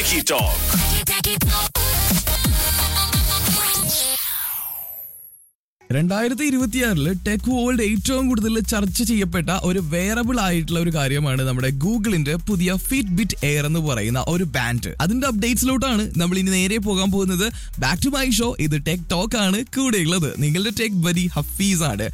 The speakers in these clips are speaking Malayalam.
Techie Talk. രണ്ടായിരത്തി ഇരുപത്തിയാറില് ടെക് വേൾഡ് ഏറ്റവും കൂടുതൽ ചർച്ച ചെയ്യപ്പെട്ട ഒരു വെയറബിൾ ആയിട്ടുള്ള ഒരു കാര്യമാണ് നമ്മുടെ ഗൂഗിളിന്റെ പുതിയ ഫിറ്റ് ബിറ്റ് എയർ എന്ന് പറയുന്ന ഒരു ബാൻഡ് അതിന്റെ അപ്ഡേറ്റ്സിലോട്ടാണ് നമ്മൾ ഇനി നേരെ പോകാൻ പോകുന്നത് ബാക്ക് ടു മൈ ഷോ ഇത് ടെക് ടോക്ക് ആണ് കൂടെയുള്ളത് നിങ്ങളുടെ ടെക് ബരി ഹഫീസ് ആണ്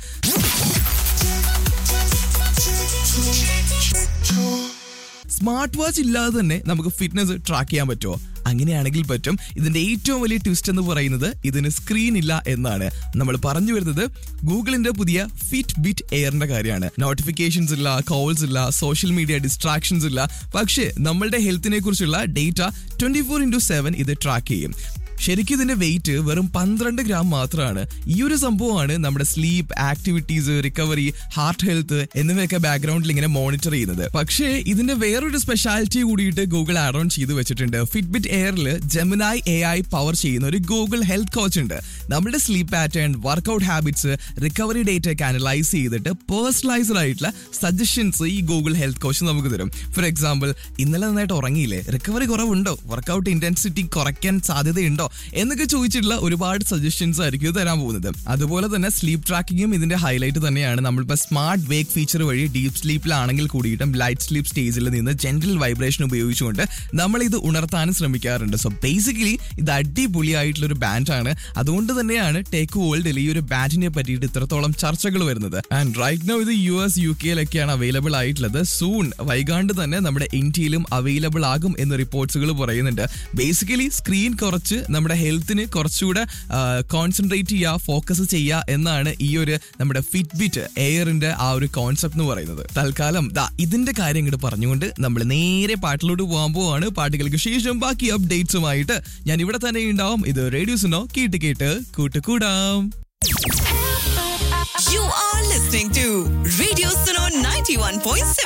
സ്മാർട്ട് വാച്ച് ഇല്ലാതെ തന്നെ നമുക്ക് ഫിറ്റ്നസ് ട്രാക്ക് ചെയ്യാൻ പറ്റുമോ അങ്ങനെയാണെങ്കിൽ പറ്റും ഇതിന്റെ ഏറ്റവും വലിയ ട്വിസ്റ്റ് എന്ന് പറയുന്നത് ഇതിന് സ്ക്രീൻ ഇല്ല എന്നാണ് നമ്മൾ പറഞ്ഞു വരുന്നത് ഗൂഗിളിന്റെ പുതിയ ഫിറ്റ് ബിറ്റ് എയറിന്റെ കാര്യമാണ് നോട്ടിഫിക്കേഷൻസ് ഇല്ല കോൾസ് ഇല്ല സോഷ്യൽ മീഡിയ ഡിസ്ട്രാക്ഷൻസ് ഇല്ല പക്ഷേ നമ്മളുടെ ഹെൽത്തിനെ കുറിച്ചുള്ള data twenty four into seven ഇത് ട്രാക്ക് ചെയ്യും ശരിക്കും ഇതിന്റെ വെയിറ്റ് വെറും പന്ത്രണ്ട് ഗ്രാം മാത്രമാണ് ഈ ഒരു സംഭവമാണ് നമ്മുടെ sleep activities recovery heart health എന്നിവയൊക്കെ ബാക്ക്ഗ്രൗണ്ടിൽ ഇങ്ങനെ മോണിറ്റർ ചെയ്യുന്നത് പക്ഷേ ഇതിന്റെ വേറൊരു സ്പെഷ്യാലിറ്റി കൂടിയിട്ട് ഗൂഗിൾ ആഡ് ഓൺ ചെയ്ത് വെച്ചിട്ടുണ്ട് ഫിറ്റ്ബിറ്റ് എയറിൽ ജെമിനായി എ ഐ പവർ ചെയ്യുന്ന ഒരു ഗൂഗിൾ ഹെൽത്ത് കോച്ച് ഉണ്ട് നമ്മുടെ sleep pattern workout habits recovery data ഒക്കെ അനലൈസ് ചെയ്തിട്ട് പേഴ്സണലൈസ്ഡ് ആയിട്ടുള്ള സജഷൻസ് ഈ ഗൂഗിൾ ഹെൽത്ത് കോച്ച് നമുക്ക് തരും ഫോർ എക്സാമ്പിൾ ഇന്നലെ നന്നായിട്ട് ഉറങ്ങിയില്ലേ റിക്കവറി കുറവുണ്ടോ വർക്കൗട്ട് ഇന്റൻസിറ്റി കുറയ്ക്കാൻ സാധ്യതയുണ്ടോ എന്നൊക്കെ ചോദിച്ചിട്ടുള്ള ഒരുപാട് സജഷൻസ് ആയിരിക്കും ഇത് തരാൻ പോകുന്നത് അതുപോലെ തന്നെ സ്ലീപ്പ് ട്രാക്കിങ്ങും ഇതിന്റെ ഹൈലൈറ്റ് തന്നെയാണ് നമ്മളിപ്പോൾ സ്മാർട്ട് വേക്ക് ഫീച്ചർ വഴി ഡീപ് സ്ലീപ്പിലാണെങ്കിൽ കൂടിയിട്ടും ലൈറ്റ് സ്ലീപ്പ് സ്റ്റേജിൽ നിന്ന് ജെന്റൽ വൈബ്രേഷൻ ഉപയോഗിച്ചുകൊണ്ട് നമ്മൾ ഇത് ഉണർത്താനും ശ്രമിക്കാറുണ്ട് സോ ബേസിക്കലി ഇത് അടിപൊളിയായിട്ടുള്ള ഒരു ബാൻഡാണ് അതുകൊണ്ട് തന്നെയാണ് ടേക്ക് വേൾഡിൽ ഈ ഒരു ബാൻഡിനെ പറ്റിയിട്ട് ഇത്രത്തോളം ചർച്ചകൾ വരുന്നത് ആൻഡ് റൈറ്റ് നോ ഇത് യു എസ് യു കെയിലൊക്കെയാണ് അവൈലബിൾ ആയിട്ടുള്ളത് സൂൺ വൈകാണ്ട് തന്നെ നമ്മുടെ ഇന്ത്യയിലും അവൈലബിൾ ആകും എന്ന് റിപ്പോർട്ട്സുകൾ പറയുന്നുണ്ട് ബേസിക്കലി സ്ക്രീൻ കുറച്ച് നമ്മുടെ ഹെൽത്തിന് കുറച്ചുകൂടെ കോൺസെൻട്രേറ്റ് ചെയ്യുക ഫോക്കസ് ചെയ്യുക എന്നാണ് ഈ ഒരു നമ്മുടെ ഫിറ്റ്ബിറ്റ് എയറിന്റെ ആ ഒരു കോൺസെപ്റ്റ് എന്ന് പറയുന്നത് തൽക്കാലം ദാ ഇതിന്റെ കാര്യം ഇങ്ങോട്ട് പറഞ്ഞുകൊണ്ട് നമ്മൾ നേരെ പാട്ടിലോട്ട് പോകാൻ പോവാണ് പാട്ടുകൾക്ക് ശേഷം ബാക്കി അപ്ഡേറ്റ്സുമായിട്ട് ഞാൻ ഇവിടെ തന്നെ ഉണ്ടാവും ഇത് റേഡിയോസിനോ കേട്ട് കേട്ട് കൂട്ടുകൂടാം You are listening to Radio Suno 91.7